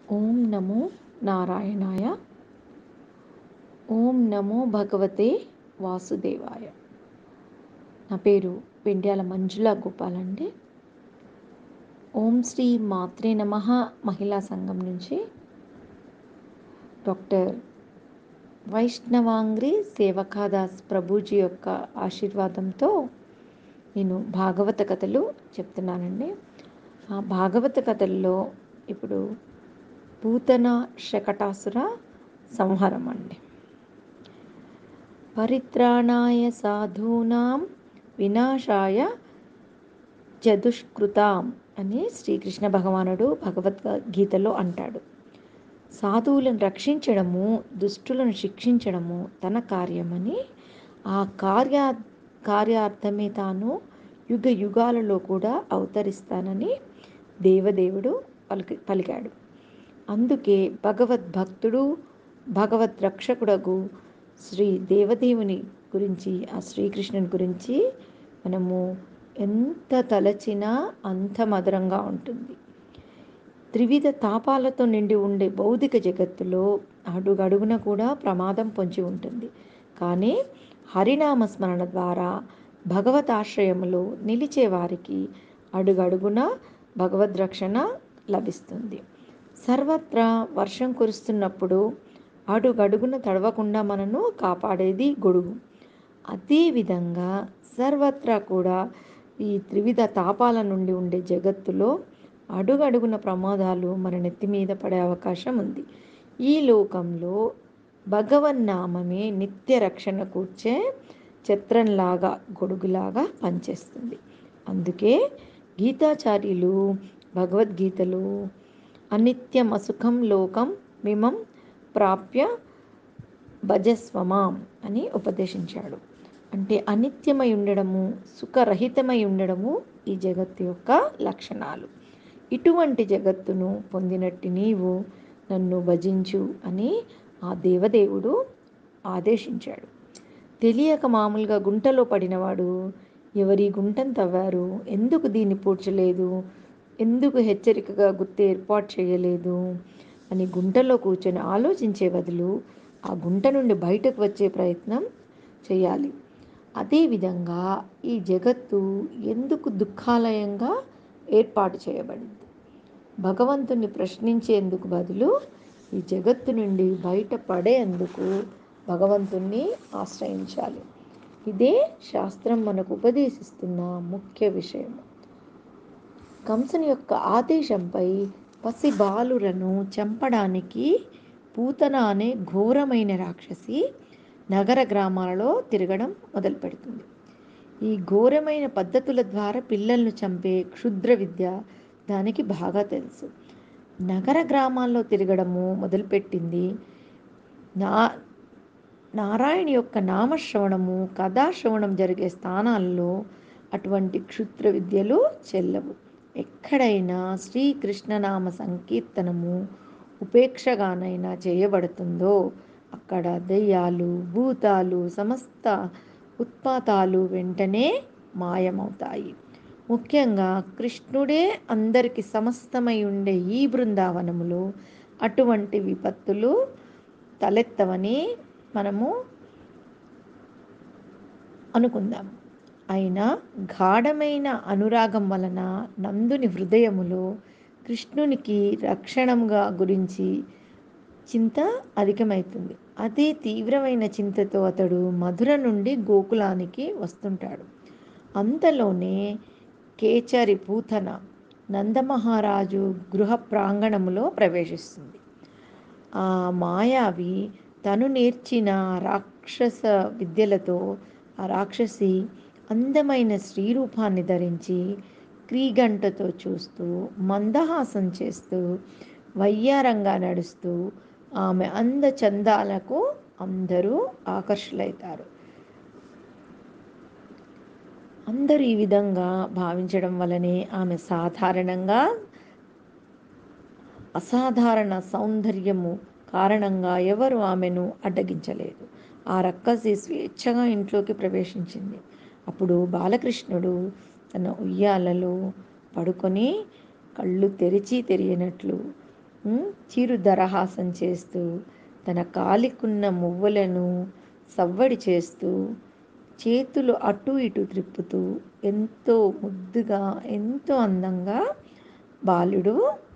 ఓం నమో నారాయణాయ ఓం నమో భగవతే వాసుదేవాయ నా పేరు పెండ్యాల మంజుల గోపాల్ అండి ఓం శ్రీ మాత్రే నమ మహిళా సంఘం నుంచి డాక్టర్ వైష్ణవాంగ్రి సేవకాదాస్ ప్రభుజీ యొక్క ఆశీర్వాదంతో నేను భాగవత కథలు చెప్తున్నానండి ఆ భాగవత కథల్లో ఇప్పుడు పూతన శకటాసుర సంహారం అండి పరిత్రాణాయ సాధూనాం వినాశాయ చదుష్కృతాం అని శ్రీకృష్ణ భగవానుడు భగవద్గీతలో అంటాడు సాధువులను రక్షించడము దుష్టులను శిక్షించడము తన కార్యమని ఆ కార్య కార్యార్థమే తాను యుగ యుగాలలో కూడా అవతరిస్తానని దేవదేవుడు పలికి పలికాడు అందుకే భగవద్భక్తుడు భగవద్ రక్షకుడగు శ్రీ దేవదేవుని గురించి ఆ శ్రీకృష్ణుని గురించి మనము ఎంత తలచినా అంత మధురంగా ఉంటుంది త్రివిధ తాపాలతో నిండి ఉండే భౌతిక జగత్తులో అడుగడుగున కూడా ప్రమాదం పొంచి ఉంటుంది కానీ హరినామ స్మరణ ద్వారా భగవత్ ఆశ్రయములో నిలిచే వారికి అడుగడుగున భగవద్ రక్షణ లభిస్తుంది సర్వత్రా వర్షం కురుస్తున్నప్పుడు అడుగడుగున తడవకుండా మనను కాపాడేది గొడుగు అదేవిధంగా సర్వత్రా కూడా ఈ త్రివిధ తాపాల నుండి ఉండే జగత్తులో అడుగడుగున ప్రమాదాలు మన నెత్తి మీద పడే అవకాశం ఉంది ఈ లోకంలో భగవన్నామమే నిత్య రక్షణ కూర్చే చిత్రంలాగా గొడుగులాగా పనిచేస్తుంది అందుకే గీతాచార్యులు భగవద్గీతలో అనిత్యం అసుఖం లోకం మిమం ప్రాప్య భజస్వమాం అని ఉపదేశించాడు అంటే అనిత్యమై ఉండడము సుఖరహితమై ఉండడము ఈ జగత్తు యొక్క లక్షణాలు ఇటువంటి జగత్తును పొందినట్టు నీవు నన్ను భజించు అని ఆ దేవదేవుడు ఆదేశించాడు తెలియక మామూలుగా గుంటలో పడినవాడు ఎవరి గుంటను తవ్వారు ఎందుకు దీన్ని పూడ్చలేదు ఎందుకు హెచ్చరికగా గుర్తు ఏర్పాటు చేయలేదు అని గుంటలో కూర్చొని ఆలోచించే బదులు ఆ గుంట నుండి బయటకు వచ్చే ప్రయత్నం చేయాలి అదేవిధంగా ఈ జగత్తు ఎందుకు దుఃఖాలయంగా ఏర్పాటు చేయబడింది భగవంతుని ప్రశ్నించేందుకు బదులు ఈ జగత్తు నుండి బయటపడేందుకు భగవంతుణ్ణి ఆశ్రయించాలి ఇదే శాస్త్రం మనకు ఉపదేశిస్తున్న ముఖ్య విషయం కంసుని యొక్క ఆదేశంపై పసి బాలులను చంపడానికి పూతన అనే ఘోరమైన రాక్షసి నగర గ్రామాలలో తిరగడం మొదలు పెడుతుంది ఈ ఘోరమైన పద్ధతుల ద్వారా పిల్లలను చంపే క్షుద్ర విద్య దానికి బాగా తెలుసు నగర గ్రామాల్లో తిరగడము మొదలుపెట్టింది నా నారాయణ యొక్క నామశ్రవణము కథాశ్రవణం జరిగే స్థానాల్లో అటువంటి క్షుద్ర విద్యలు చెల్లవు ఎక్కడైనా శ్రీకృష్ణనామ సంకీర్తనము ఉపేక్షగానైనా చేయబడుతుందో అక్కడ దెయ్యాలు భూతాలు సమస్త ఉత్పాతాలు వెంటనే మాయమవుతాయి ముఖ్యంగా కృష్ణుడే అందరికి సమస్తమై ఉండే ఈ బృందావనములో అటువంటి విపత్తులు తలెత్తవని మనము అనుకుందాం అయినా గాఢమైన అనురాగం వలన నందుని హృదయములో కృష్ణునికి రక్షణంగా గురించి చింత అధికమవుతుంది అదే తీవ్రమైన చింతతో అతడు మధుర నుండి గోకులానికి వస్తుంటాడు అంతలోనే కేచరి పూతన నందమహారాజు గృహ ప్రాంగణములో ప్రవేశిస్తుంది ఆ మాయావి తను నేర్చిన రాక్షస విద్యలతో ఆ రాక్షసి అందమైన శ్రీరూపాన్ని ధరించి క్రీగంటతో చూస్తూ మందహాసం చేస్తూ వయ్యారంగా నడుస్తూ ఆమె అంద చందాలకు అందరూ ఆకర్షులవుతారు అందరూ ఈ విధంగా భావించడం వలనే ఆమె సాధారణంగా అసాధారణ సౌందర్యము కారణంగా ఎవరు ఆమెను అడ్డగించలేదు ఆ రక్కసి స్వేచ్ఛగా ఇంట్లోకి ప్రవేశించింది అప్పుడు బాలకృష్ణుడు తన ఉయ్యాలలో పడుకొని కళ్ళు తెరిచి తెరియనట్లు ఉమ్, చిరు దరహాసం చేస్తూ తన కాలికున్న మువ్వలను సవ్వడి చేస్తూ చేతులు అటు ఇటు త్రిప్పుతూ ఎంతో ముద్దుగా ఎంతో అందంగా బాలుడు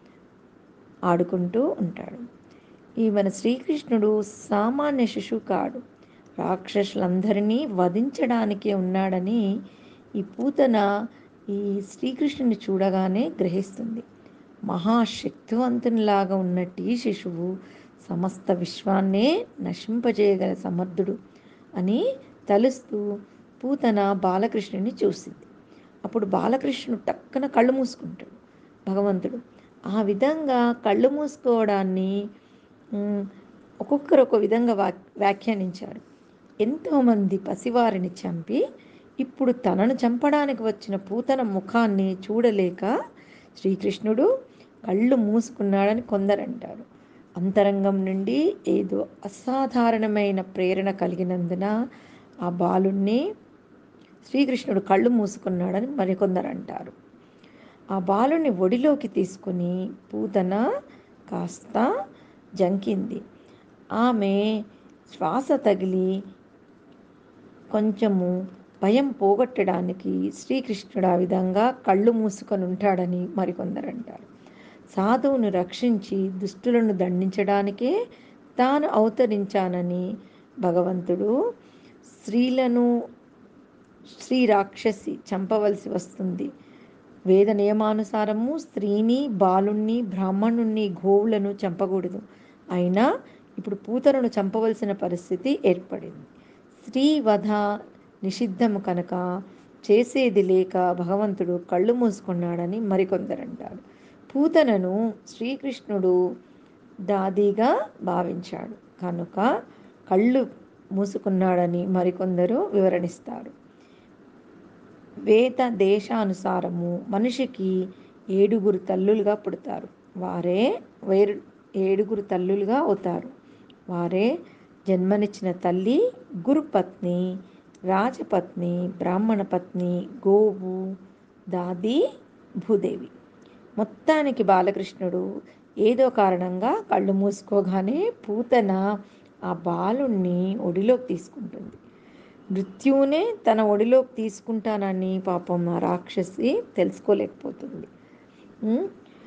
ఆడుకుంటూ ఉంటాడు ఈ మన శ్రీకృష్ణుడు సామాన్య శిశువు కాడు రాక్షసులందరినీ వధించడానికే ఉన్నాడని ఈ పూతన ఈ శ్రీకృష్ణుని చూడగానే గ్రహిస్తుంది మహాశక్తివంతునిలాగా ఉన్నట్టు ఈ శిశువు సమస్త విశ్వాన్నే నశింపజేయగల సమర్థుడు అని తలుస్తూ పూతన బాలకృష్ణుని చూసింది అప్పుడు బాలకృష్ణుడు టక్కన కళ్ళు మూసుకుంటాడు భగవంతుడు ఆ విధంగా కళ్ళు మూసుకోవడాన్ని ఉమ్, ఒక్కొక్కరు ఒక విధంగా వా వ్యాఖ్యానించారు ఎంతోమంది పసివారిని చంపి ఇప్పుడు తనను చంపడానికి వచ్చిన పూతన ముఖాన్ని చూడలేక శ్రీకృష్ణుడు కళ్ళు మూసుకున్నాడని కొందరంటారు అంతరంగం నుండి ఏదో అసాధారణమైన ప్రేరణ కలిగినందున ఆ బాలుణ్ణి శ్రీకృష్ణుడు కళ్ళు మూసుకున్నాడని మరికొందరు అంటారు ఆ బాలుని ఒడిలోకి తీసుకుని పూతన కాస్త జంకింది ఆమె శ్వాస తగిలి కొంచెము భయం పోగొట్టడానికి శ్రీకృష్ణుడు ఆ విధంగా కళ్ళు మూసుకొని ఉంటాడని మరికొందరు అంటారు సాధువును రక్షించి దుష్టులను దండించడానికే తాను అవతరించానని భగవంతుడు స్త్రీలను స్త్రీ రాక్షసి చంపవలసి వస్తుంది వేద నియమానుసారము స్త్రీని బాలుణ్ణి బ్రాహ్మణుణ్ణి గోవులను చంపకూడదు అయినా ఇప్పుడు పూతలను చంపవలసిన పరిస్థితి ఏర్పడింది స్త్రీ వధ నిషిద్ధము కనుక చేసేది లేక భగవంతుడు కళ్ళు మూసుకున్నాడని మరికొందరంటారు పూతనను శ్రీకృష్ణుడు దాదిగా భావించాడు కనుక కళ్ళు మూసుకున్నాడని మరికొందరు వివరణిస్తారు వేద దేశానుసారము మనిషికి ఏడుగురు తల్లులుగా పుడతారు వారే వేరు ఏడుగురు తల్లులుగా అవుతారు వారే జన్మనిచ్చిన తల్లి గురుపత్ని రాజపత్ని బ్రాహ్మణ పత్ని గోవు దాది భూదేవి మొత్తానికి బాలకృష్ణుడు ఏదో కారణంగా కళ్ళు మూసుకోగానే పూతన ఆ బాలుణ్ణి ఒడిలోకి తీసుకుంటుంది మృత్యువునే తన ఒడిలోకి తీసుకుంటానని పాపం ఆ రాక్షసి తెలుసుకోలేకపోతుంది ఉం?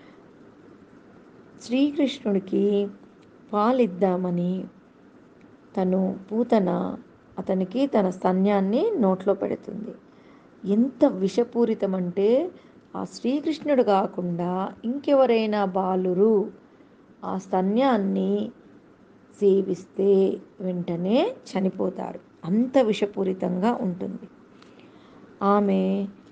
శ్రీకృష్ణుడికి పాలిద్దామని తను పూతన అతనికి తన స్తన్యాన్ని నోట్లో పెడుతుంది ఎంత విషపూరితమంటే ఆ శ్రీకృష్ణుడు కాకుండా ఇంకెవరైనా బాలురు ఆ స్తన్యాన్ని సేవిస్తే వెంటనే చనిపోతారు అంత విషపూరితంగా ఉంటుంది ఆమె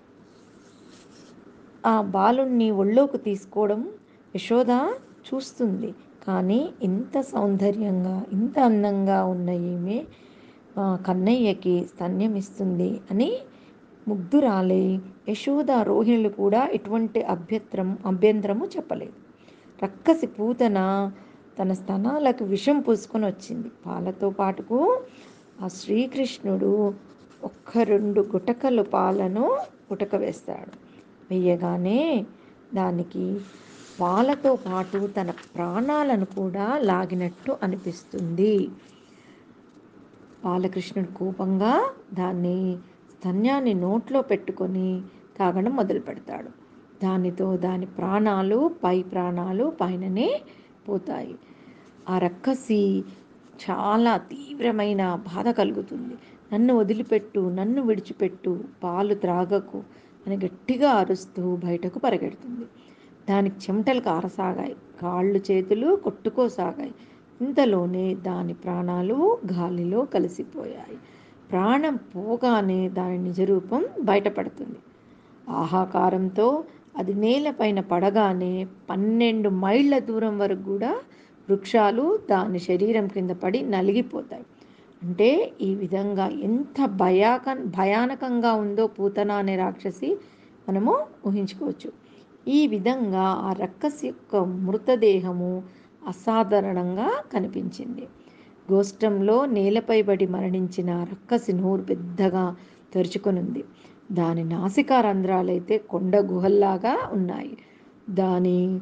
ఆ బాలుణ్ణి ఒళ్ళోకి తీసుకోవడం యశోద చూస్తుంది కానీ ఇంత సౌందర్యంగా ఇంత అందంగా ఉన్న ఈమె ఆ, కన్నయ్యకి స్తన్యం ఇస్తుంది అని ముగ్ధురాలై యశోద రోహిణులు కూడా ఎటువంటి అభ్యంతరం అభ్యంతరము చెప్పలేదు రక్కసి పూతన తన స్తనాలకు విషం పూసుకొని వచ్చింది పాలతో పాటుకు ఆ శ్రీకృష్ణుడు ఒక్క రెండు గుటకలు పాలను గుటక వేస్తాడు వేయగానే దానికి పాలతో పాటు తన ప్రాణాలను కూడా లాగినట్టు అనిపిస్తుంది బాలకృష్ణుడు కోపంగా దాన్ని స్తన్యాన్ని నోట్లో పెట్టుకొని తాగడం మొదలు పెడతాడు దానితో దాని ప్రాణాలు పై ప్రాణాలు పైననే పోతాయి ఆ రక్కసి చాలా తీవ్రమైన బాధ కలుగుతుంది నన్ను వదిలిపెట్టు నన్ను విడిచిపెట్టు పాలు త్రాగకు అని గట్టిగా అరుస్తూ బయటకు పరిగెడుతుంది దానికి చెమటలు కారసాగాయి కాళ్ళు చేతులు కొట్టుకోసాగాయి ఇంతలోనే దాని ప్రాణాలు గాలిలో కలిసిపోయాయి ప్రాణం పోగానే దాని నిజరూపం బయటపడుతుంది ఆహాకారంతో అది నేలపైన పడగానే పన్నెండు మైళ్ళ దూరం వరకు కూడా వృక్షాలు దాని శరీరం కింద పడి నలిగిపోతాయి అంటే ఈ విధంగా ఎంత భయాక భయానకంగా ఉందో పూతన అనే రాక్షసి మనము ఊహించుకోవచ్చు ఈ విధంగా ఆ రక్కసి యొక్క మృతదేహము అసాధారణంగా కనిపించింది గోష్టంలో నేలపై పడి మరణించిన ఆ రక్కసి నోరు పెద్దగా తెరుచుకొనుంది దాని నాసికా రంధ్రాలైతే కొండ గుహల్లాగా ఉన్నాయి దాని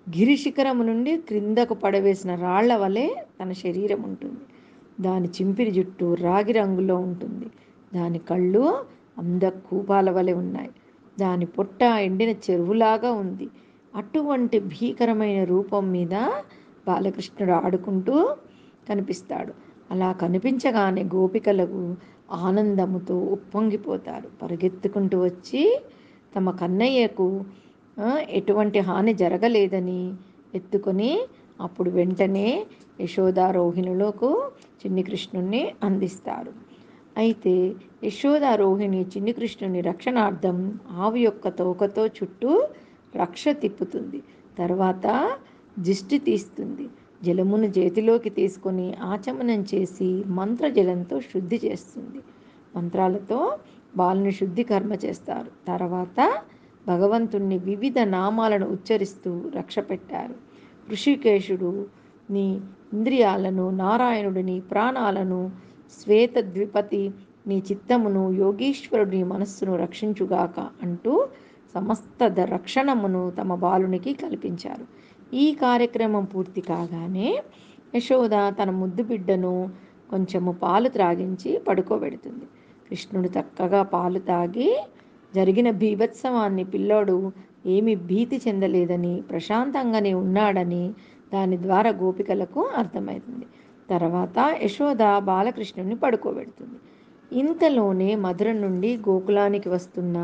గిరిశిఖరము నుండి క్రిందకు పడవేసిన రాళ్ల వలె తన శరీరం ఉంటుంది దాని చింపిరి జుట్టు రాగి రంగులో ఉంటుంది దాని కళ్ళు అంద కూపాల వలె ఉన్నాయి దాని పొట్ట ఎండిన చెరువులాగా ఉంది అటువంటి భీకరమైన రూపం మీద బాలకృష్ణుడు ఆడుకుంటూ కనిపిస్తాడు అలా కనిపించగానే గోపికలకు ఆనందముతో ఉప్పొంగిపోతారు పరిగెత్తుకుంటూ వచ్చి తమ కన్నయ్యకు ఆ, ఎటువంటి హాని జరగలేదని ఎత్తుకొని అప్పుడు వెంటనే యశోదారోహిణులకు చిన్ని కృష్ణుణ్ణి అందిస్తారు అయితే యశోదారోహిణి చిన్ని కృష్ణుని రక్షణార్థం ఆవు యొక్క తోకతో చుట్టూ రక్ష తిప్పుతుంది తర్వాత దిష్టి తీస్తుంది జలమును చేతిలోకి తీసుకొని ఆచమనం చేసి మంత్రజలంతో శుద్ధి చేస్తుంది మంత్రాలతో బాలుని శుద్ధి కర్మ చేస్తారు తర్వాత భగవంతుణ్ణి వివిధ నామాలను ఉచ్చరిస్తూ రక్ష పెట్టారు ఋషికేశుడు నీ ఇంద్రియాలను నారాయణుడిని ప్రాణాలను శ్వేత ద్విపతి నీ చిత్తమును యోగీశ్వరుడి మనస్సును రక్షించుగాక అంటూ సమస్త ద- రక్షణమును తమ బాలునికి కల్పించారు ఈ కార్యక్రమం పూర్తి కాగానే యశోద తన ముద్దు బిడ్డను కొంచెము పాలు త్రాగించి పడుకోబెడుతుంది కృష్ణుడు చక్కగా పాలు తాగి జరిగిన బీభత్సవాన్ని పిల్లోడు ఏమి భీతి చెందలేదని ప్రశాంతంగానే ఉన్నాడని దాని ద్వారా గోపికలకు అర్థమవుతుంది తర్వాత యశోద బాలకృష్ణుని పడుకోబెడుతుంది ఇంతలోనే మధుర నుండి గోకులానికి వస్తున్న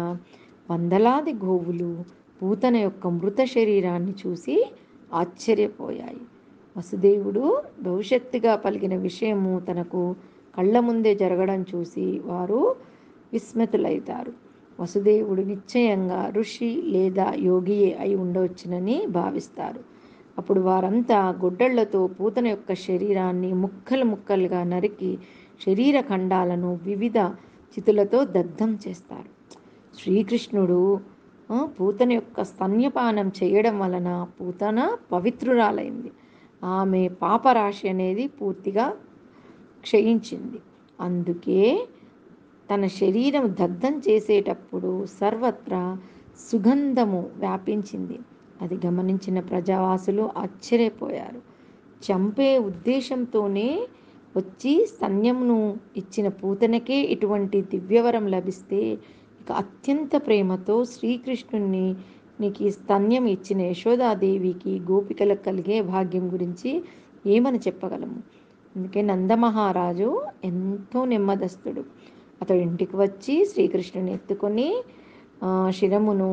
వందలాది గోవులు పూతన యొక్క మృత శరీరాన్ని చూసి ఆశ్చర్యపోయాయి వసుదేవుడు భవిష్యత్తుగా పలికిన విషయము తనకు కళ్ళ ముందే జరగడం చూసి వారు విస్మితులవుతారు వసుదేవుడు నిశ్చయంగా ఋషి లేదా యోగియే అయి ఉండవచ్చునని భావిస్తారు అప్పుడు వారంతా గొడ్డళ్లతో పూతన యొక్క శరీరాన్ని ముక్కలు ముక్కలుగా నరికి శరీర ఖండాలను వివిధ చితులతో దగ్ధం చేస్తారు శ్రీకృష్ణుడు ఆ, పూతన యొక్క స్తన్యపానం చేయడం వలన పూతన పవిత్రురాలైంది ఆమె పాపరాశి అనేది పూర్తిగా క్షయించింది అందుకే తన శరీరం దగ్ధం చేసేటప్పుడు సర్వత్రా సుగంధము వ్యాపించింది అది గమనించిన ప్రజావాసులు ఆశ్చర్యపోయారు చంపే ఉద్దేశంతోనే వచ్చి స్తన్యమును ఇచ్చిన పూతనకే ఇటువంటి దివ్యవరం లభిస్తే ఇక అత్యంత ప్రేమతో శ్రీకృష్ణుణ్ణి నీకు ఈ స్తన్యం ఇచ్చిన యశోదాదేవికి గోపికలకు కలిగే భాగ్యం గురించి ఏమని చెప్పగలము అందుకే నందమహారాజు ఎంతో నెమ్మదస్తుడు అతడు ఇంటికి వచ్చి శ్రీకృష్ణుని ఎత్తుకొని ఆ, శిరమును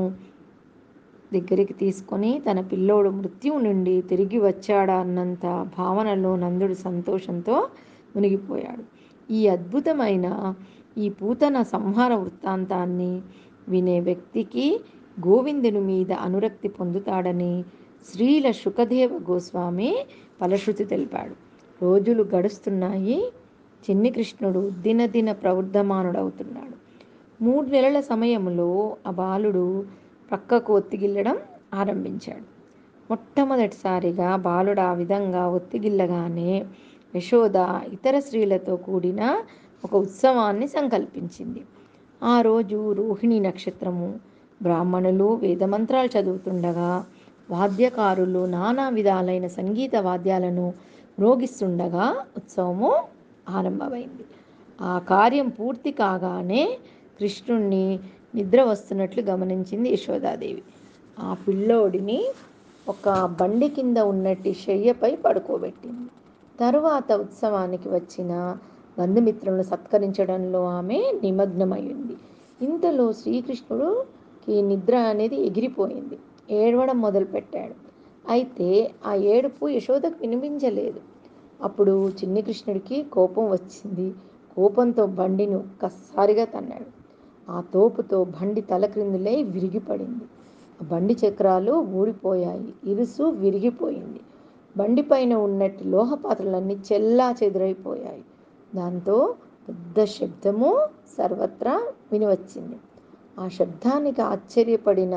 దగ్గరికి తీసుకొని తన పిల్లోడు మృత్యువు నుండి తిరిగి వచ్చాడా అన్నంత భావనలో నందుడు సంతోషంతో మునిగిపోయాడు ఈ అద్భుతమైన ఈ పూతన సంహార వృత్తాంతాన్ని వినే వ్యక్తికి గోవిందుని మీద అనురక్తి పొందుతాడని శ్రీల శుకదేవ గోస్వామి ఫలశ్రుతి తెలిపాడు రోజులు గడుస్తున్నాయి చిన్ని కృష్ణుడు దినదిన ప్రవృద్ధమానుడవుతున్నాడు మూడు నెలల సమయంలో ఆ బాలుడు ప్రక్కకు ఒత్తిగిల్లడం ఆరంభించాడు మొట్టమొదటిసారిగా బాలుడు ఆ విధంగా ఒత్తిగిల్లగానే యశోద ఇతర స్త్రీలతో కూడిన ఒక ఉత్సవాన్ని సంకల్పించింది ఆ రోజు రోహిణి నక్షత్రము బ్రాహ్మణులు వేదమంత్రాలు చదువుతుండగా వాద్యకారులు నానా విధాలైన సంగీత వాద్యాలను మ్రోగిస్తుండగా ఉత్సవము ఆరంభమైంది ఆ కార్యం పూర్తి కాగానే కృష్ణుణ్ణి నిద్ర వస్తున్నట్లు గమనించింది యశోదాదేవి ఆ పిల్లోడిని ఒక బండి కింద ఉన్నట్టి శయ్యపై పడుకోబెట్టింది తరువాత ఉత్సవానికి వచ్చిన బంధుమిత్రులను సత్కరించడంలో ఆమె నిమగ్నమైంది ఇంతలో శ్రీకృష్ణుడుకి నిద్ర అనేది ఎగిరిపోయింది ఏడవడం మొదలుపెట్టాడు అయితే ఆ ఏడుపు యశోదకు వినిపించలేదు అప్పుడు చిన్ని కృష్ణుడికి కోపం వచ్చింది కోపంతో బండిని ఒక్కసారిగా తన్నాడు ఆ తోపుతో బండి తలక్రిందులై విరిగిపడింది ఆ బండి చక్రాలు ఊడిపోయాయి ఇరుసు విరిగిపోయింది బండి పైన ఉన్నట్టు లోహ పాత్రలన్నీ చెల్లా చెదురైపోయాయి దాంతో పెద్ద శబ్దము సర్వత్రా వినివచ్చింది ఆ శబ్దానికి ఆశ్చర్యపడిన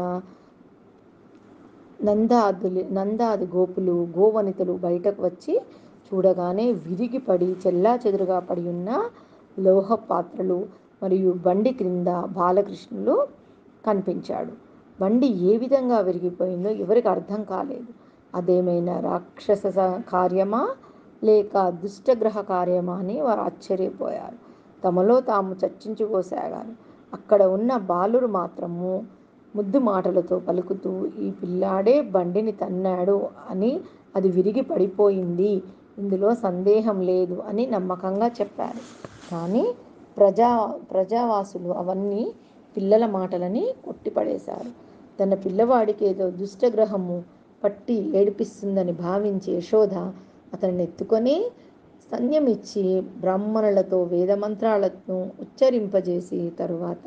నందాదులు నందాది గోపులు గోవనితలు బయటకు వచ్చి చూడగానే విరిగిపడి చెల్లా చెదురుగా పడి ఉన్న లోహ పాత్రలు మరియు బండి క్రింద బాలకృష్ణులు కనిపించాడు బండి ఏ విధంగా విరిగిపోయిందో ఎవరికి అర్థం కాలేదు అదేమైనా రాక్షస కార్యమా లేక దుష్టగ్రహ కార్యమా అని వారు ఆశ్చర్యపోయారు తమలో తాము చర్చించుకోసాగారు అక్కడ ఉన్న బాలురు మాత్రము ముద్దు మాటలతో పలుకుతూ ఈ పిల్లాడే బండిని తన్నాడు అని అది విరిగి పడిపోయింది ఇందులో సందేహం లేదు అని నమ్మకంగా చెప్పారు కానీ ప్రజా ప్రజావాసులు అవన్నీ పిల్లల మాటలని కొట్టిపడేశారు తన పిల్లవాడికి ఏదో దుష్టగ్రహము పట్టి ఏడిపిస్తుందని భావించి యశోద అతన్ని ఎత్తుకొని సన్యమిచ్చి బ్రాహ్మణులతో వేదమంత్రాలను ఉచ్చరింపజేసి తరువాత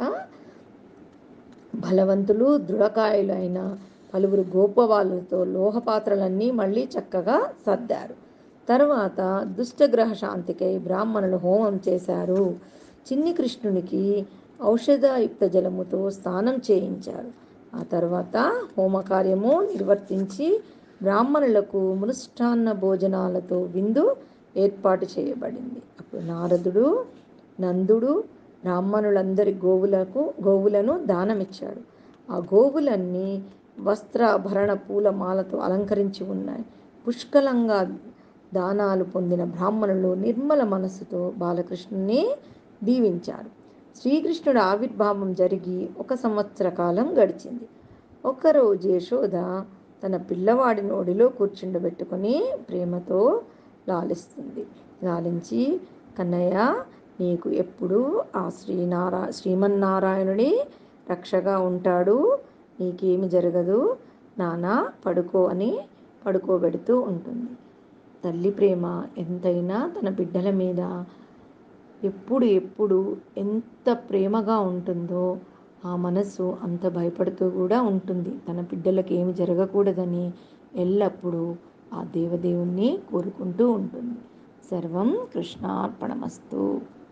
బలవంతులు దృఢకాయులు అయిన పలువురు గోపవాళ్ళతో లోహపాత్రలన్నీ మళ్ళీ చక్కగా సర్దారు తరువాత దుష్టగ్రహ శాంతికై బ్రాహ్మణులు హోమం చేశారు చిన్ని కృష్ణునికి ఔషధయుక్త జలముతో స్నానం చేయించారు ఆ తర్వాత హోమకార్యము నిర్వర్తించి బ్రాహ్మణులకు మృష్టాన్న భోజనాలతో విందు ఏర్పాటు చేయబడింది అప్పుడు నారదుడు నందుడు బ్రాహ్మణులందరి గోవులకు గోవులను దానమిచ్చాడు ఆ గోవులన్నీ వస్త్రాభరణ పూలమాలతో అలంకరించి ఉన్నాయి పుష్కలంగా దానాలు పొందిన బ్రాహ్మణులు నిర్మల మనస్సుతో బాలకృష్ణుని దీవించారు శ్రీకృష్ణుడు ఆవిర్భావం జరిగి ఒక సంవత్సర కాలం గడిచింది ఒకరోజు యశోద తన పిల్లవాడి నోడిలో కూర్చుండబెట్టుకొని ప్రేమతో లాలిస్తుంది లాలించి కన్నయ్య నీకు ఎప్పుడు ఆ శ్రీనారా శ్రీమన్నారాయణుడి రక్షగా ఉంటాడు నీకేమి జరగదు నానా పడుకో అని పడుకోబెడుతూ ఉంటుంది తల్లి ప్రేమ ఎంతైనా తన బిడ్డల మీద ఎప్పుడు ఎప్పుడు ఎంత ప్రేమగా ఉంటుందో ఆ మనసు అంత భయపడుతూ కూడా ఉంటుంది తన బిడ్డలకు ఏమి జరగకూడదని ఎల్లప్పుడూ ఆ దేవదేవుణ్ణి కోరుకుంటూ ఉంటుంది సర్వం కృష్ణార్పణమస్తు